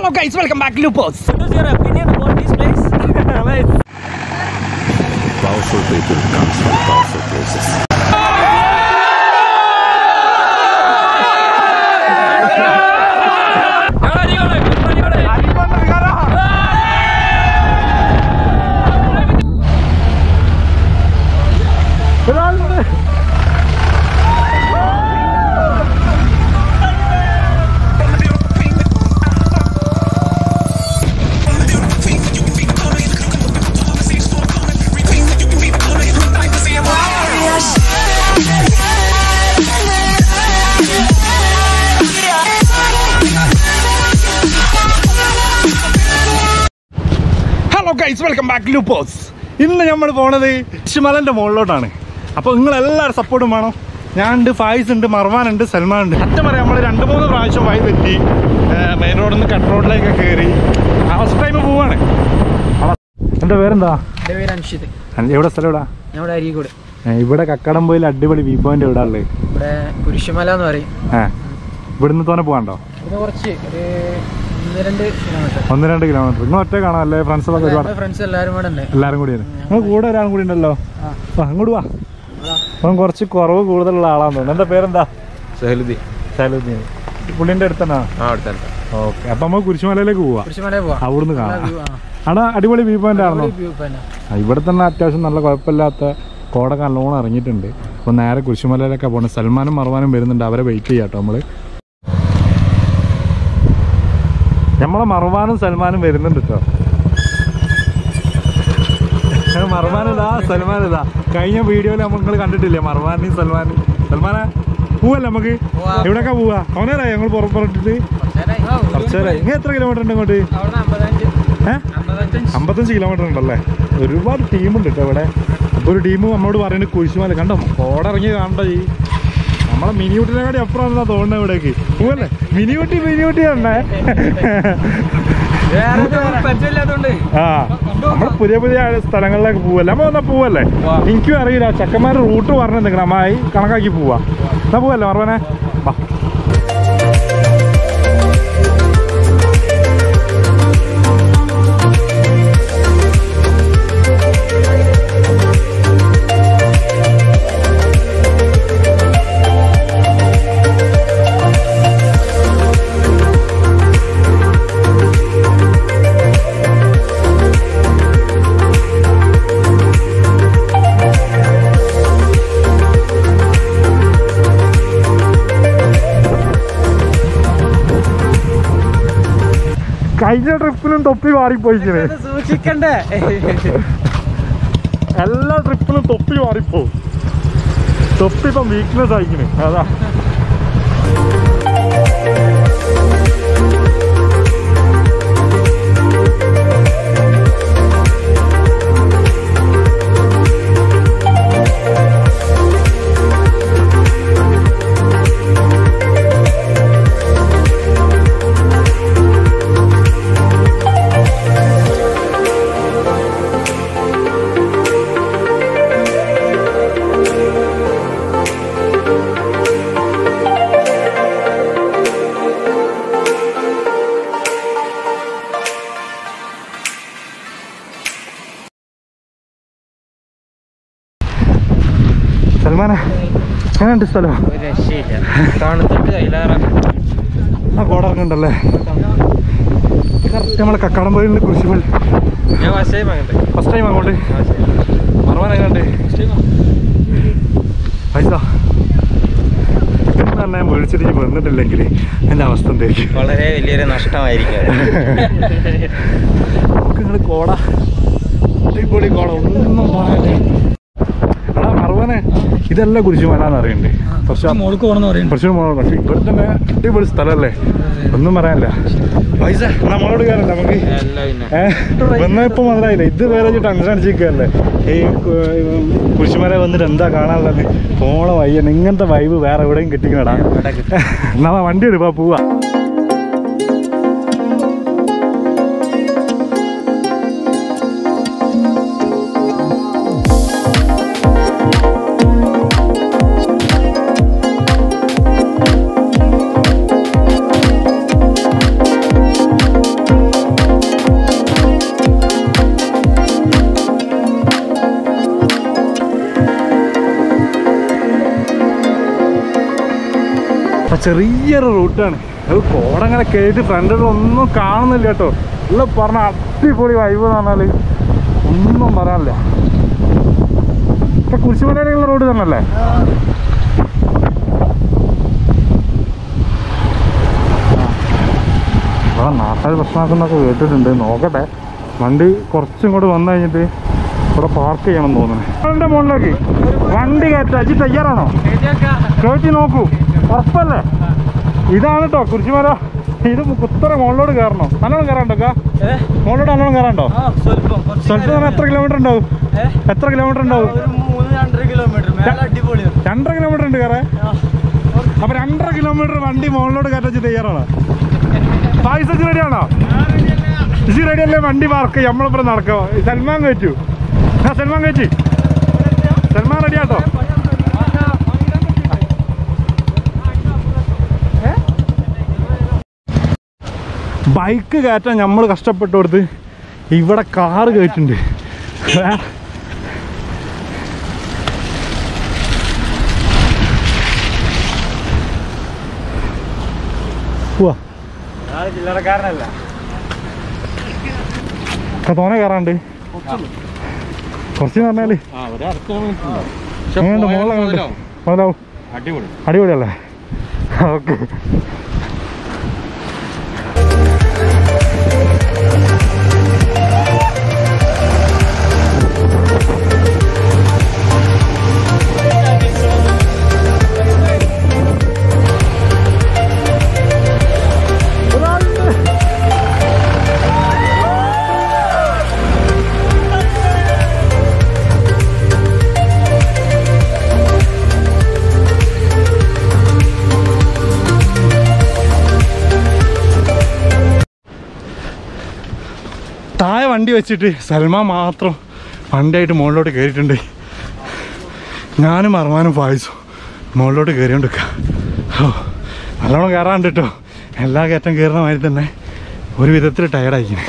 Hello guys, welcome back to Lupos. What is your opinion about this place? Nice. Powerful people comes from powerful places. Hello guys welcome back ലൂപ്പോസ് ഇന്ന് നമ്മൾ പോണത് ഇഷ്മലന്റെ മുകളിലോട്ടാണ് അപ്പോൾ നിങ്ങൾ എല്ലാവരും സപ്പോർട്ടും വേണം ഞാനുണ്ട് ഫായിസ് ഉണ്ട് മർവാൻ ഉണ്ട് സൽമാൻ ഉണ്ട് സത്യം പറയാം നമ്മൾ രണ്ട് മൂന്ന് പ്രാവശ്യം വഴി തെറ്റി മെയിൻ റോഡിൽ നിന്ന് കട്ട് റോഡിലേക്ക് കയറി ഫസ്റ്റ് ടൈം പോവാണ് എൻ്റെ പേരെന്താ എൻ്റെ പേര് അൻഷിത് എവിടെ സ്ഥലം എവിടാ ഞാൻ ഇവിടെ അരീക്കോട് ഏ, ഇവിടെ കക്കടംപോയിൽ അടിപൊളി വ്യൂ പോയിന്റ് എവിടെ ഉള്ളത് ഇവിടെ കുരിശുമല എന്ന് പറയും ഏ ഇവിടുന്ന് തോനെ പോകാണ്ടോ ഇവിടെ കുറച്ച് ഒരു ഒന്ന് രണ്ട് കിലോമീറ്റർ ഒന്ന് രണ്ട് കിലോമീറ്റർ നിങ്ങൾ ഒറ്റ കാണാം അല്ലേ ഫ്രണ്ട്സൊക്കെ ഒരുപാട് ഫ്രണ്ട്സ് എല്ലാവരും കൂടെ ഉണ്ട് എല്ലാവരും കൂടിയാണ് നിങ്ങൾ കൂടെ ഒരാളും കൂടി ഉണ്ടല്ലോ ആ. വാ അങ്ങോട്ട് വാ അവൻ കുറച്ച് കുറവ് കൂടുതലുള്ള ആളാന്ന് തോന്നുന്നു എന്താ പേരെന്താ സഹലുദ്ദീൻ ശാലുദ്ദീൻ പുള്ളിന്റെ അടുത്തന്നാ ആ അടുത്ത ഓക്കെ അപ്പൊ നമുക്ക് കുരിശുമലയിലേക്ക് പോവാ കുരിശുമല പോവാം അവിടുന്ന് നല്ല കാണാം view ആണ്. അവിടെ അടിപൊളി വ്യൂ പോയിന്റ് ആണല്ലോ അടിപൊളി view തന്നെ ആ, ഇവിടെ തന്നെ അത്യാവശ്യം നല്ല കുഴപ്പമില്ലാത്ത കോട നല്ലോണം ഇറങ്ങിയിട്ടുണ്ട് അപ്പോൾ നേരെ കുരിശുമലയിലൊക്കെ പോകണം സൽമാനും മർവാനും വരുന്നുണ്ട് അവരെ വെയിറ്റ് ചെയ്യാം കേട്ടോ നമ്മള് നമ്മളെ മർവാനും സൽമാനും വരുന്നുണ്ട് കേട്ടോ മർവാൻ ഇതാ സൽമാൻ ഇതാ കഴിഞ്ഞ വീഡിയോയിൽ നമ്മൾ കണ്ടിട്ടില്ലേ മർവാനെയും സൽമാനും സൽമാനെ പോവല്ലേ നമുക്ക് പോവാം. എവിടെയൊക്കെ പോവാ അവനേരാ ഞങ്ങൾ പുറപ്പെട്ടിട്ട് കുറച്ചേരായി ഇങ്ങനെ എത്ര കിലോമീറ്റർ ഉണ്ട് ഇങ്ങോട്ട് അവിടുന്ന് അമ്പത്തഞ്ച് ഏഹ് അമ്പത്തഞ്ച് അമ്പത്തഞ്ച് കിലോമീറ്റർ ഉണ്ടല്ലേ ഒരുപാട് ടീമുണ്ട് കേട്ടോ ഇവിടെ അപ്പോൾ ഒരു ടീം നമ്മളോട് പറയുന്നത് കുഴിച്ചുമാല കണ്ടോ കോടിറങ്ങി കാണണ്ട ഈ നമ്മളെ മിനി ഊട്ടിനെക്കാടി അപ്പുറമാണെന്നാ തോന്നുന്നത് ഇവിടേക്ക് പോവല്ലേ മിനി ഊട്ടി മിനി ഊട്ടി കണ്ടേ പരിചയമില്ലാത്തോണ്ട് ആ നമ്മള് പുതിയ പുതിയ സ്ഥലങ്ങളിലേക്ക് പോവല്ലേ നമ്മ വന്നാ പോവല്ലേ എനിക്കും അറിയില്ല ചക്കന്മാരുടെ റൂട്ട് പറഞ്ഞു നിൽക്കണം അമ്മായി കണക്കാക്കി പോവാ എന്നാ പോവല്ലേ മറവനെ വാ കഴിഞ്ഞ ട്രിപ്പിലും തൊപ്പി മാറിപ്പോയിക്കണേ സൂക്ഷിക്കണ്ടേ എല്ലാ ട്രിപ്പിലും തൊപ്പി മാറിപ്പോവും തൊപ്പി ഇപ്പം വീക്ക്നെസ് ആയിക്കണ് അതാ സൽമാനെ എങ്ങനെയുണ്ട് സ്ഥലം ഒരു രക്ഷയില്ല തണുത്തിട്ട് കയ്യിലേറെ ആ കോടറങ്ങണ്ടല്ലേ കറക്റ്റ് നമ്മളെ കക്കാടംപോയിലെ കുരിശുമൽ ഞാൻ വശേ വാങ്ങണ്ടേ ഫസ്റ്റ് ടൈം അങ്ങോട്ട് മറവാൻ എങ്ങനെയുണ്ട് പൈസ എന്ന് പറഞ്ഞാൽ ഞാൻ മേടിച്ചിട്ട് ഇനി വന്നിട്ടില്ലെങ്കിൽ എൻ്റെ അവസ്ഥ എന്തായിരിക്കും വളരെ വലിയൊരു നഷ്ടമായിരിക്കും നമുക്ക് നിങ്ങൾ കോട അടിപൊളി കോട ഒന്നും പറയാനില്ല എടാ മറവാനെ ഇതല്ല കുരിശുമല എന്ന് അറിയണ്ടേ പക്ഷെ മോൾക്ക് പോകണമെന്ന് പറയുന്നു കുറച്ചുകൂടി മോളോട് പക്ഷെ ഇവിടെ തന്നെ അടിപൊളി സ്ഥലമല്ലേ ഒന്നും പറയാനില്ല പൈസ നമ്മളോട് കയറല്ല നമുക്ക് എല്ലാം പിന്നെ വന്ന ഇപ്പൊ മുതലായില്ല ഇത് വേറെ ടെൻഷൻ അടിച്ചിരിക്കല്ലേ ഈ കു- കുരിശുമല വന്നിട്ട് എന്താ കാണാനുള്ളത് പോണ വയ്യ ഇങ്ങനത്തെ വൈബ് വേറെ എവിടെയും കിട്ടിക്കണടാ ഇവിടെ കിട്ടും. എന്നാ വണ്ടി എടുപ്പാ പോവാ ചെറിയൊരു റൂട്ടാണ് അത് കോടങ്ങനെ കയറ്റി ഫ്രണ്ടിൽ ഒന്നും കാണുന്നില്ല കേട്ടോ ഉള്ള പറഞ്ഞ അടിപൊളി വൈബ് എന്ന് പറഞ്ഞാൽ ഒന്നും പറയാനില്ല ഇപ്പൊ കുരിശുമലയിലുള്ള റോഡ് തന്നെയല്ലേ ഇവിടെ നാട്ടുകാർ പ്രശ്നമാക്കുന്നൊക്കെ കേട്ടിട്ടുണ്ട് നോക്കട്ടെ വണ്ടി കുറച്ചും കൂടെ വന്നു കഴിഞ്ഞിട്ട് ഇവിടെ പാർക്ക് ചെയ്യണം എന്ന് തോന്നുന്നു അതിന്റെ മുകളിലേക്ക് വണ്ടി കയറ്റാ അജി തയ്യാറാണോ കയറ്റി നോക്കൂ ഉറപ്പല്ലേ ഇതാണ് കേട്ടോ കുരിശുമല ഇത് കുത്തറ മുകളിലോട്ട് കയറണോ നല്ലോണം കയറാണ്ടോ കാ മുകളിലോട്ട് നല്ലോണം കയറാണ്ടോ സ്വല്പം സ്ഥലത്ത് നിന്ന് എത്ര കിലോമീറ്റർ ഉണ്ടാവും എത്ര കിലോമീറ്റർ ഉണ്ടാവും ഒരു മൂന്ന് രണ്ടര കിലോമീറ്റർ മേലെ അടിപൊളിയാണ് രണ്ടര കിലോമീറ്റർ ഉണ്ട് കയറേ അപ്പൊ രണ്ടര കിലോമീറ്റർ വണ്ടി മുകളിലോട്ട് കയറ്റി തയ്യാറാണോ പൈസ റെഡിയാണോ ഇജി റെഡി അല്ലേ വണ്ടി പാർക്ക് നമ്മളിപ്പുറം നടക്കോ സൽമാൻ കഴിച്ചു ആ സൽമാൻ കഴിച്ചു സൽമാൻ റെഡി ആട്ടോ ബൈക്ക് കയറ്റാൻ നമ്മൾ കഷ്ടപ്പെട്ടു കൊടുത്ത് ഇവിടെ കാറ് കയറ്റുണ്ട് ഏ? പോവാ ചില്ലറക്കാരനല്ല ഒക്കെ തോനെ കയറാണ്ട് കുറച്ച് പറഞ്ഞാല് എങ്ങനെയുണ്ട് മോളെ മുതലാവും അടിപൊളി അടിപൊളിയല്ലേ ഓക്കെ താഴെ വണ്ടി വെച്ചിട്ട് സൽമാൻ മാത്രം വണ്ടിയായിട്ട് മുകളിലോട്ട് കയറിയിട്ടുണ്ട് ഞാനും അറമാനും പായസും മുകളിലോട്ട് കയറിയോണ്ടിരിക്കുക ഓ നല്ലോണം കയറാണ്ട് കേട്ടോ എല്ലാ കയറ്റം കയറുന്ന മാതിരി തന്നെ ഒരു വിധത്തിൽ ടയർഡായിക്കണേ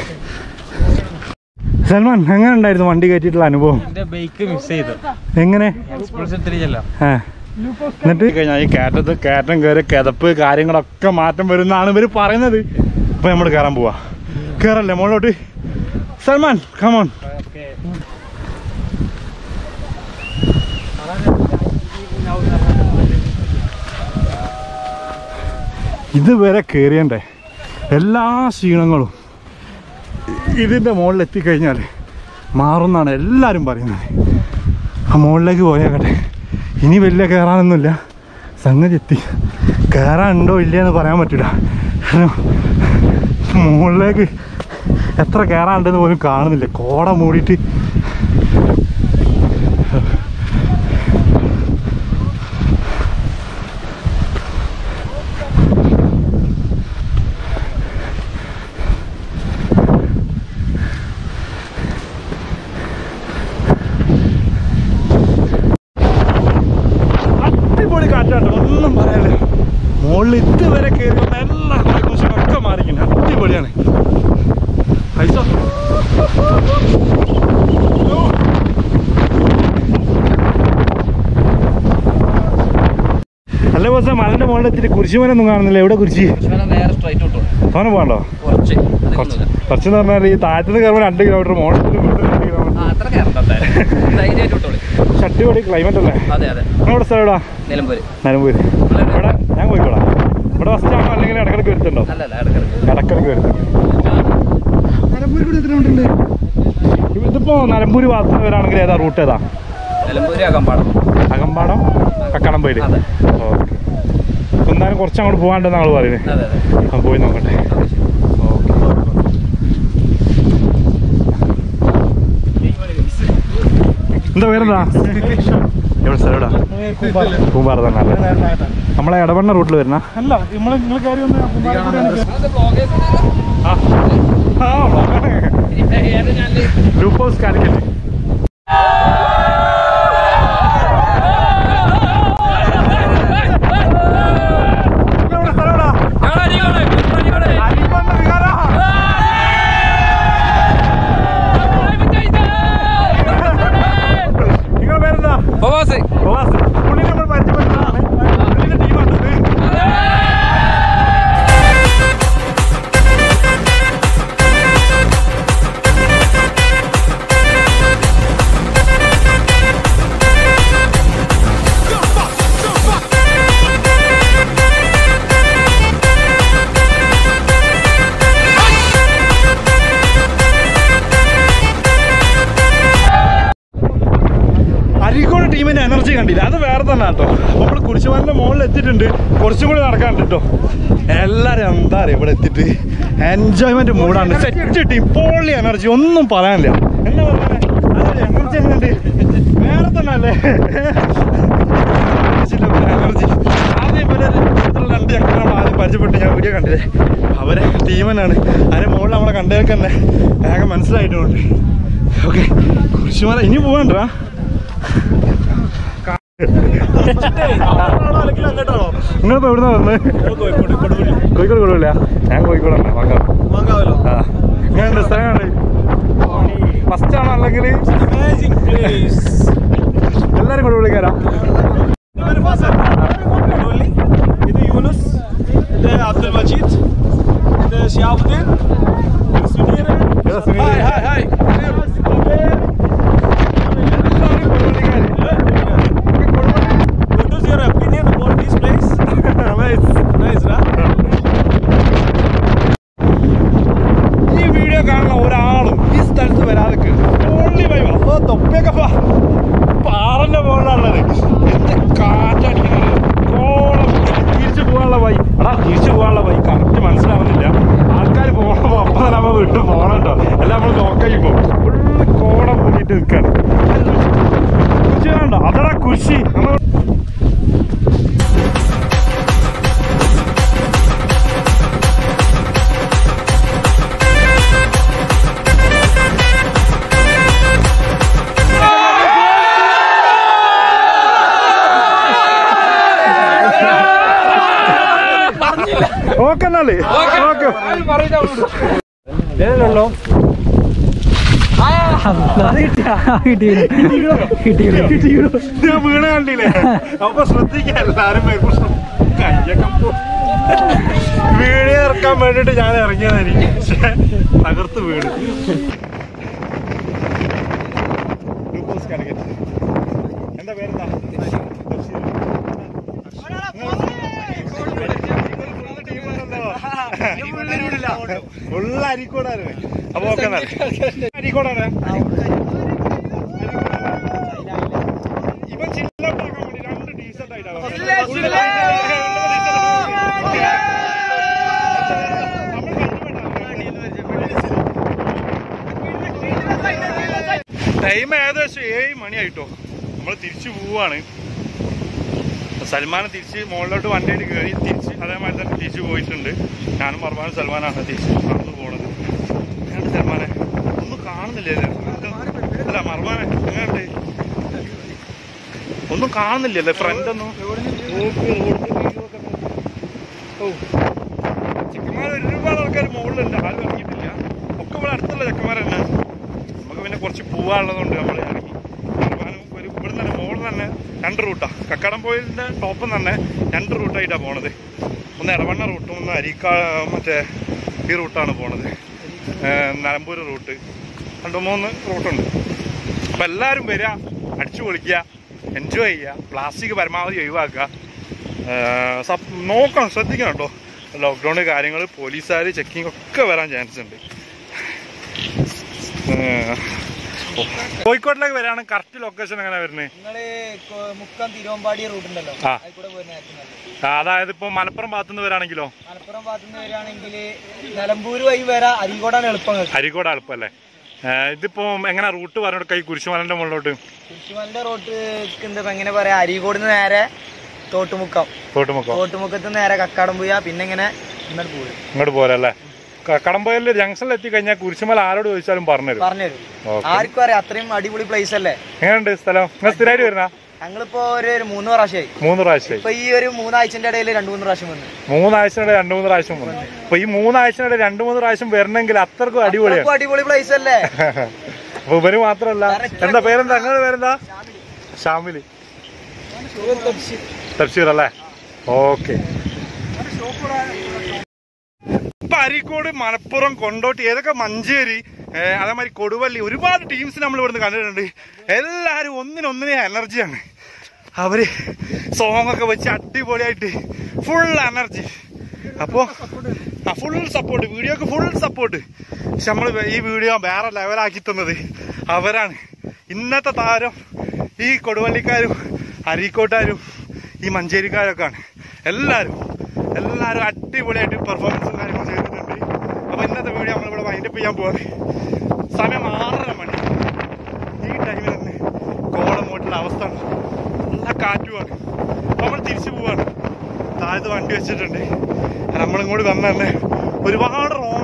സൽമാൻ എങ്ങനെ ഉണ്ടായിരുന്നു വണ്ടി കയറ്റിയിട്ടുള്ള അനുഭവം എന്റെ ബൈക്ക് മിസ് ചെയ്തു എങ്ങനെ എക്സ്പ്രസ് തിരിച്ചല്ല ആ എന്നിട്ട് കഴിഞ്ഞാൽ ഈ കയറ്റത്ത് കയറ്റം കയറി കിതപ്പ് കാര്യങ്ങളൊക്കെ മാറ്റം വരുന്നാണ് ഇവർ പറയുന്നത് അപ്പൊ നമ്മൾ കയറാൻ പോവാ കയറല്ലേ മുകളിലോട്ട് സൽമാൻ കമോൺ ഇതുവരെ കയറിയണ്ടേ എല്ലാ ക്ഷീണങ്ങളും ഇതിൻ്റെ മുകളിൽ എത്തിക്കഴിഞ്ഞാൽ മാറുന്നാണ് എല്ലാവരും പറയുന്നത് ആ മുകളിലേക്ക് പോയേക്കട്ടെ ഇനി വലിയ കയറാനൊന്നുമില്ല സംഗതി എത്തി കയറാനുണ്ടോ ഇല്ലയെന്ന് പറയാൻ പറ്റില്ല കാരണം മുകളിലേക്ക് എത്ര കയറാനുണ്ടെന്ന് പോലും കാണുന്നില്ല കോട മൂടിയിട്ട് അടിപൊളി കാറ്റാണ് ഒന്നും പറയാനില്ല മുകളിൽ ഇതുവരെ കയറിയുള്ള എല്ലാ കുറിച്ചും ഒക്കെ മാറിക്കുന്നു അടിപൊളിയാണ് പൈസ അല്ല ബോസ മലന്റെ മുകളിൽ എത്തിയിട്ട് കുരിശുമലൊന്നും കാണുന്നില്ല എവിടെ കുരിശി നേരെ സ്ട്രൈറ്റ് വിട്ടു തോനെ പോകണ്ടോ കുറച്ച് കുറച്ച് കുറച്ചെന്ന് പറഞ്ഞാൽ ഈ താഴത്തുനിന്ന് കയറുമ്പോൾ രണ്ട് കിലോമീറ്റർ മുകളിൽ രണ്ട് കിലോമീറ്റർ അത്ര കയറണ്ട ധൈര്യമായിട്ട് വിട്ടോളി പക്ഷെ അടിപൊളി ക്ലൈമറ്റ് അല്ലേ അതെ അതെ നിങ്ങളുടെ സ്ഥലം എവിടാ നിലമ്പൂര് നിലമ്പൂര് ഇവിടെ ഞാൻ കോഴിക്കോടാ ഇവിടെ ഫസ്റ്റ് ആണോ അല്ലെങ്കിൽ ഇടക്കിടക്ക് വരുത്തുണ്ടോ അല്ലല്ല ഇടക്കിടക്ക് ഇടക്കിടക്ക് വരുത്തുണ്ട് ഇതിപ്പോ നിലമ്പൂര് ഭാഗത്ത് വരാണെങ്കിൽ ഏതാ റൂട്ട് ഏതാ നിലമ്പൂര് അകമ്പാടം അകമ്പാടം കക്കടംപേട് അതെ. ഓക്കെ എന്തായാലും കുറച്ച് അങ്ങോട്ട് പോകാണ്ടെന്ന് ആള് പറയുന്നത് അതെ അതെ ആ പോയി നോക്കട്ടെ എന്താ പേരെന്താ എവിടെ സ്ഥലം എവിടാ കൂമ്പാറ തന്നെ അല്ലേ നമ്മളെ ഇടവണ്ണ റൂട്ടിൽ വരുന്ന അല്ല നമ്മൾ നിങ്ങൾ കയറി ഗ്രൂപ്പ് ഹൗസ് കാലിക്കറ്റ് എവിടെ സ്ഥലം എവിടാ? അരിക്കൊണ്ട വികാരാ. നിങ്ങളുടെ പേരെന്താ പ്രവാസി പ്രവാസ് പുള്ളി നമ്മൾ പരിചയപ്പെട്ടതാണ് പുള്ളിന്റെ ടീമാണ് തന്നെ കേട്ടോ അപ്പൊ നമ്മള് കുരിശുമലിന്റെ മുകളിൽ എത്തിയിട്ടുണ്ട് കുറച്ചും കൂടി നടക്കാനുണ്ട് കേട്ടോ എല്ലാരും എന്താ അറിയാം ഇവിടെ എത്തിയിട്ട് എൻജോയ്മെന്റ് മൂടാണ് സെറ്റ് ടീം പോളി എനർജി ഒന്നും പറയാനില്ല എന്താ പറയാ എനർജി എങ്ങനെയുണ്ട് വേറെ തന്നെ അല്ലേ എനർജി ആദ്യം ഇവരെ ഇവരുടെ രണ്ട് ചക്കര നമ്മൾ ആദ്യം പരിചയപ്പെട്ട് ഞാൻ വീഡിയോ കണ്ടില്ലേ അവരെ ടീം തന്നെയാണ് അതിന് മുകളിൽ നമ്മളെ കണ്ടേക്ക് തന്നെ വേഗം മനസ്സിലായിട്ടുണ്ട് ഓക്കെ കുരിശുമല ഇനി പോകണ്ടാ നിങ്ങളിപ്പോ എവിടുന്ന വന്നത് കോഴിക്കോട് കൊടുവില്ല ഞാൻ കോഴിക്കോടാണ് വാങ്ങാം ആ ഇങ്ങനെ സ്ഥലം കണ്ട് ഫസ്റ്റ് ആണോ അല്ലെങ്കിൽ എല്ലാരും കൂടെ വിളിക്കാരാ ഇത് യൂനുസ് ഇത് അബ്ദുൽ മജീദ് ഇത് ഷിയാബുദ്ദീൻ ഇത് സുനീർ ഏതാ Suneel? What is your opinion about this place? Nice, right? ഈ വീഡിയോ കാണുന്ന ഒരാളും ഈ സ്ഥലത്ത് വരാതെ ഓൺലി വൈവ ഓ തൊപ്പിയൊക്കെ പാ പാറന്റെ മുകളിലുള്ളത് എന്ത് കാറ്റടിക്കുന്നത് കോളം തിരിച്ചു പോകാനുള്ള വഴി എടാ തിരിച്ചു പോകാനുള്ള വഴി കറക്റ്റ് മനസ്സിലാവുന്നില്ല ആൾക്കാർ പോകണപ്പോ അപ്പം തന്നെ നമ്മൾ വിട്ട് പോകണം കേട്ടോ എല്ലാം നമ്മൾ നോക്കി പോകും ഫുള്ള് കോളം കൂടിയിട്ട് നിൽക്കാണ് കുരിശി വേണ്ട അതടാ കുരിശി നമ്മൾ ഓക്കെ എന്നാല് ഓക്കെ ഏതല്ലോ ഞാൻ വീണ കണ്ടില്ലേ അപ്പൊ ശ്രദ്ധിക്കാം എല്ലാരും മേൽക്കുഷം കയ്യൊക്കെ പോ- വീഡിയോ ഇറക്കാൻ വേണ്ടിട്ട് ഞാൻ ഇറങ്ങിയതായിരിക്കും പക്ഷെ തകർത്ത് വീട് ഗ്ലൂക്കോസ് കാലിക്കറ്റ്. എന്താ പേരെന്താ ഫുള്ള് അരിക്കോടാണ് അപ്പൊ ഓക്കെ അരിക്കോടാണ് ഇവൻ ചില്ലോട്ടാക്കാൻ വേണ്ടി രണ്ട് ഡീസന്റ് ആയിട്ടാണ് ടൈം ഏകദേശം ഏഴ് മണിയായിട്ടോ നമ്മൾ തിരിച്ചു പോവാണ് സൽമാൻ തിരിച്ച് മുകളിലോട്ട് വണ്ടിയിൽ കയറി തിരിച്ച് അതേമാതിരി തന്നെ തിരിച്ചു പോയിട്ടുണ്ട് ഞാനും മർമാനും സൽമാനാണ് തിരിച്ച് നടന്നു പോണത് എങ്ങനെയുണ്ട് സൽമാനെ ഒന്നും കാണുന്നില്ലേ അല്ല മർമാനെ എങ്ങനെയുണ്ട് ഒന്നും കാണുന്നില്ലല്ലേ ഫ്രണ്ട് ഒന്നും ഓ ചെക്കന്മാർ ഒരുപാട് ആൾക്കാർ മുകളിലുണ്ട് ആരും ഇറങ്ങിയിട്ടില്ല ഒക്കെ ഇവിടെ അടുത്തുള്ള ചെക്കന്മാർ തന്നെ നമുക്ക് പിന്നെ കുറച്ച് പോവാനുള്ളതുകൊണ്ട് നമ്മൾ ഇറങ്ങി മർമാനും ഒരു ഇവിടുന്ന് തന്നെ മുകളിൽ തന്നെ രണ്ട് റൂട്ടാ കക്കാടം പോയിലിന്റെ ടോപ്പിൽ തന്നെ രണ്ട് റൂട്ടായിട്ടാണ് പോണത് ഒന്ന് ഇടവണ്ണ റൂട്ടും ഒന്ന് അരിക്കാ മറ്റേ ഈ റൂട്ടാണ് പോണത് ഏർ നിലമ്പൂർ റൂട്ട് രണ്ട് മൂന്ന് റൂട്ടുണ്ട് അപ്പം എല്ലാവരും വരിക അടിച്ചു പൊളിക്കുക എൻജോയ് ചെയ്യുക പ്ലാസ്റ്റിക് പരമാവധി ഒഴിവാക്കുക ഏർ സപ്- നോക്കണം ശ്രദ്ധിക്കണം കേട്ടോ ലോക്ക്ഡൗൺ കാര്യങ്ങൾ പോലീസുകാർ ചെക്കിംഗ് ഒക്കെ വരാൻ ചാൻസ് ഉണ്ട് ഏർ, ഓ. കോഴിക്കോട്ടിലേക്ക് വരികയാണെങ്കിൽ കറക്റ്റ് ലൊക്കേഷൻ എങ്ങനെ വരുന്നത് നിങ്ങള് കൊ- മുക്കം തിരുവമ്പാടി റൂട്ട് ഉണ്ടല്ലോ ആ. അതിൽ കൂടെ പോയിരുന്നായിരിക്കും നല്ലത് അതായത് ഇപ്പോൾ മലപ്പുറം ഭാഗത്തുനിന്ന് വരാണെങ്കിലോ മലപ്പുറം ഭാഗത്തുനിന്ന് വരികയാണെങ്കിൽ നിലമ്പൂര് വഴി വരാ അരീക്കോടാണ് എളുപ്പം നിങ്ങൾക്ക് അരീക്കോട് എളുപ്പമല്ലേ ഏർ, ഇതിപ്പോ എങ്ങനെ റൂട്ട് പറഞ്ഞോട്ട് കൈ കുരിശുമലന്റെ മുകളിലോട്ട് കുരിശുമലിന്റെ റോട്ട് എന്താ എങ്ങനെ പറയാ അരീക്കോട് നിന്ന് നേരെ തോട്ടുമുക്കം തോട്ടുമുക്കോ തോട്ടുമുക്കത്ത് നിന്ന് നേരെ കക്കാടംപുയ പിന്നെ ഇങ്ങനെ ഇന്നലെ പോയി ഇങ്ങോട്ട് പോരല്ലേ കടമ്പയിൽ ജംഗ്ഷനിൽ എത്തി കഴിഞ്ഞാൽ കുരിശുമല ആരോട് ചോദിച്ചാലും പറഞ്ഞുതരും പറഞ്ഞുതരും ഓക്കെ ആർക്കും അറിയാം അത്രയും അടിപൊളി പ്ലേസ് അല്ലേ എങ്ങനെയുണ്ട് സ്ഥലം നിങ്ങൾ സ്ഥിരമായിട്ട് വരുന്ന ഞങ്ങളിപ്പോ ഒരു ഒരു മൂന്ന് പ്രാവശ്യമായി മൂന്ന് പ്രാവശ്യമായി ഇപ്പൊ ഈ ഒരു മൂന്നാഴ്ചന്റെ ഇടയിൽ രണ്ടു മൂന്ന് പ്രാവശ്യം വന്നു മൂന്നാഴ്ചയുടെ രണ്ട് മൂന്ന് പ്രാവശ്യം വന്നു അപ്പൊ ഈ മൂന്നാഴ്ചയുടെ രണ്ട് മൂന്ന് പ്രാവശ്യം വരണമെങ്കിൽ അത്രക്കും അടിപൊളിയാണ് അത്രക്കും അടിപൊളി പ്ലേസ് അല്ലേ അപ്പൊ ഇവര് മാത്രല്ല എന്താ പേരെന്താ നിങ്ങളുടെ പേരെന്താ ഷാമിലി തഫ്സീർ അല്ലേ ഓക്കെ ഇപ്പൊ അരീക്കോട് മലപ്പുറം കൊണ്ടോട്ടി ഏതൊക്കെ മഞ്ചേരി ഏഹ് അതേമാതിരി കൊടുവള്ളി ഒരുപാട് ടീംസ് നമ്മൾ ഇവിടുന്ന് കണ്ടിട്ടുണ്ട് എല്ലാവരും ഒന്നിനൊന്നിനെ എനർജിയാണ് അവര് സോങ് ഒക്കെ വെച്ച് അടിപൊളിയായിട്ട് ഫുൾ എനർജി അപ്പോ ആ ഫുൾ സപ്പോർട്ട് വീഡിയോക്ക് ഫുൾ സപ്പോർട്ട് പക്ഷെ നമ്മൾ ഈ വീഡിയോ വേറെ ലെവലാക്കി തന്നത് അവരാണ് ഇന്നത്തെ താരം ഈ കൊടുവള്ളിക്കാരും അരീക്കോട്ടാരും ഈ മഞ്ചേരിക്കാരൊക്കെയാണ് എല്ലാവരും എല്ലാവരും അടിപൊളിയായിട്ട് പെർഫോമൻസും കാര്യങ്ങളും ചെയ്തിട്ടുണ്ട് അപ്പോൾ ഇന്നത്തെ വീഡിയോ നമ്മളിവിടെ വൈൻഡപ്പ് ചെയ്യാൻ പോവാണ് സമയം ആറര മണി ഈ ടൈമിൽ തന്നെ കോളം പോയിട്ടുള്ള അവസ്ഥ ആണ്. നല്ല കാറ്റുമാണ് അപ്പോൾ നമ്മൾ തിരിച്ചു പോവാണ് താഴത്ത് വണ്ടി വെച്ചിട്ടുണ്ട് നമ്മളിങ്ങോട്ട് വന്ന തന്നെ ഒരുപാട് റോ